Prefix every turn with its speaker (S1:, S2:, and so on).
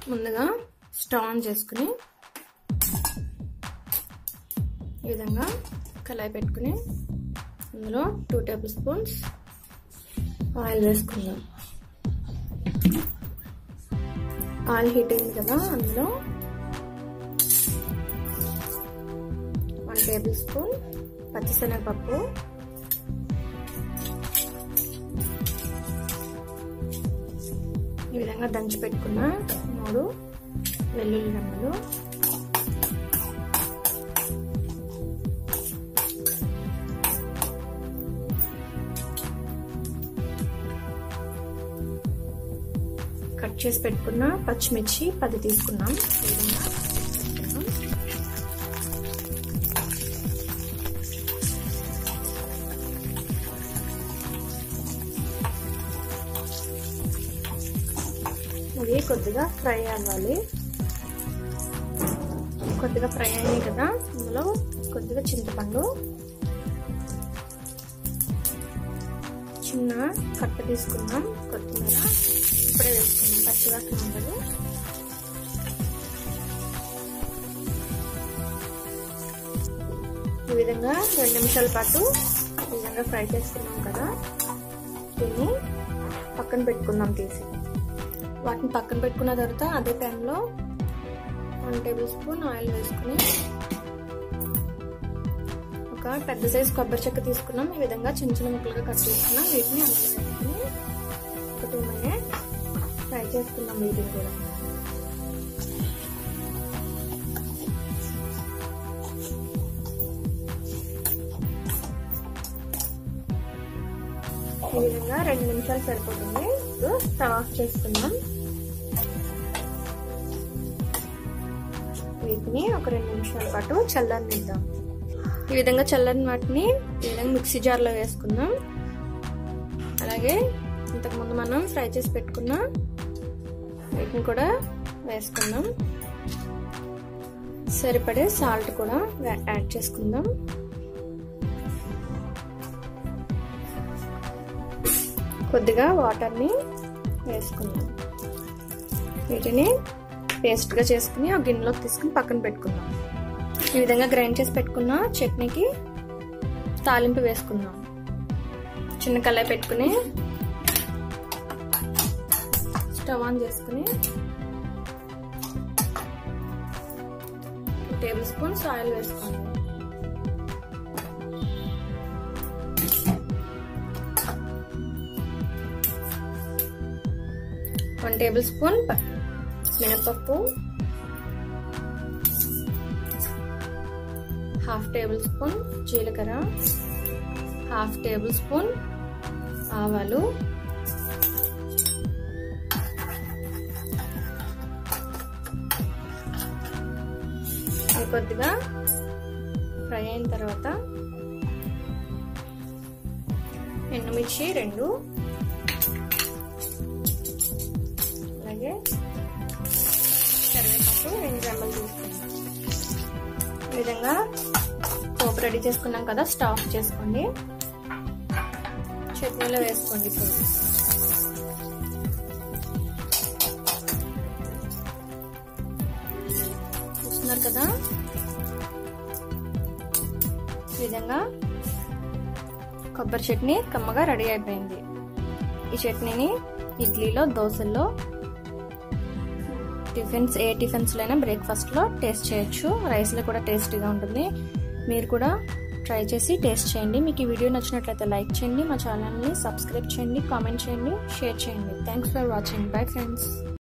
S1: ముందుగా stove on చేసుకుని ఈ విధంగా కళాయి పెట్టుకుని అందులో టూ టేబుల్ స్పూన్స్ ఆయిల్ వేసుకుందాం ఆయిల్ హీట్ అయింది కదా అందులో వన్ టేబుల్ స్పూన్ పచ్చిశనగపప్పు ఈ విధంగా దంచి పెట్టుకున్న మూడు వెల్లుల్లి రంగులు కట్ చేసి పెట్టుకున్న పచ్చిమిర్చి పది తీసుకున్నాం ఈ విధంగా ఇవి కొద్దిగా ఫ్రై అవ్వాలి కొద్దిగా ఫ్రై అయినాయి కదా ఇందులో కొద్దిగా చింతపండు చిన్న కట్ట తీసుకుందాం కొత్తిమీర ఇప్పుడే వేసుకుందాం పచ్చివాసన ఉండదు ఈ విధంగా రెండు నిమిషాల పాటు ఈ విధంగా ఫ్రై చేసుకున్నాం కదా దీన్ని పక్కన పెట్టుకుందాం తీసి వాటిని పక్కన పెట్టుకున్న తర్వాత అదే ప్యాన్లో వన్ టేబుల్ స్పూన్ ఆయిల్ వేసుకుని ఒక పెద్ద సైజు కొబ్బరి చెక్క తీసుకున్నాం ఈ విధంగా చిన్న చిన్న ముక్కలుగా కట్ చేసుకున్నాం వీటిని అందులో వేసుకుని ఒక టూ మినిట్స్ ఫ్రై చేసుకున్నాం వీటిని కూడా ఈ విధంగా రెండు నిమిషాలు సరిపోతుంది ఇప్పుడు స్టవ్ ఆఫ్ చేసుకుందాం వీటిని ఒక రెండు నిమిషాల పాటు చల్లనిద్దాం ఈ విధంగా చల్లని వాటిని ఈ విధంగా మిక్సీ జార్లో వేసుకుందాం అలాగే ఇంతకుముందు మనం ఫ్రై చేసి పెట్టుకున్న వీటిని కూడా వేసుకుందాం సరిపడే సాల్ట్ కూడా యాడ్ చేసుకుందాం కొద్దిగా వాటర్ని వేసుకుందాం వీటిని పేస్ట్గా చేసుకుని ఒక గిన్నెలోకి తీసుకుని పక్కన పెట్టుకుందాం ఈ విధంగా గ్రైండ్ చేసి పెట్టుకున్న చట్నీకి తాలింపు వేసుకుందాం చిన్న కళాయి పెట్టుకుని స్టవ్ ఆన్ చేసుకుని టేబుల్ స్పూన్స్ ఆయిల్ వేసుకోండి వన్ టేబుల్ స్పూన్ మినపప్పు హాఫ్ టేబుల్ స్పూన్ జీలకర్ర హాఫ్ టేబుల్ స్పూన్ ఆవాలు కొద్దిగా ఫ్రై అయిన తర్వాత ఎండుమిర్చి రెండు అలాగే కరివేపాకు రెండు రెమ్మలు తీసుకుందాం ఈ విధంగా పోపు రెడీ చేసుకున్నాం కదా స్టవ్ ఆఫ్ చేసుకోండి చట్నీలో వేసుకోండి ఇప్పుడు చూస్తున్నారు కదా ఈ విధంగా కొబ్బరి చట్నీ కమ్మగా రెడీ అయిపోయింది ఈ చట్నీని ఇడ్లీలో దోశల్లో టిఫిన్స్ ఏ టిఫిన్స్లో అయినా బ్రేక్ఫాస్ట్లో టేస్ట్ చేయొచ్చు రైస్లో కూడా టేస్టీగా ఉంటుంది మీరు కూడా ట్రై చేసి టేస్ట్ చేయండి మీకు ఈ వీడియో నచ్చినట్లయితే లైక్ చేయండి మా ఛానల్ని సబ్స్క్రైబ్ చేయండి కామెంట్ చేయండి షేర్ చేయండి thanks for watching bye friends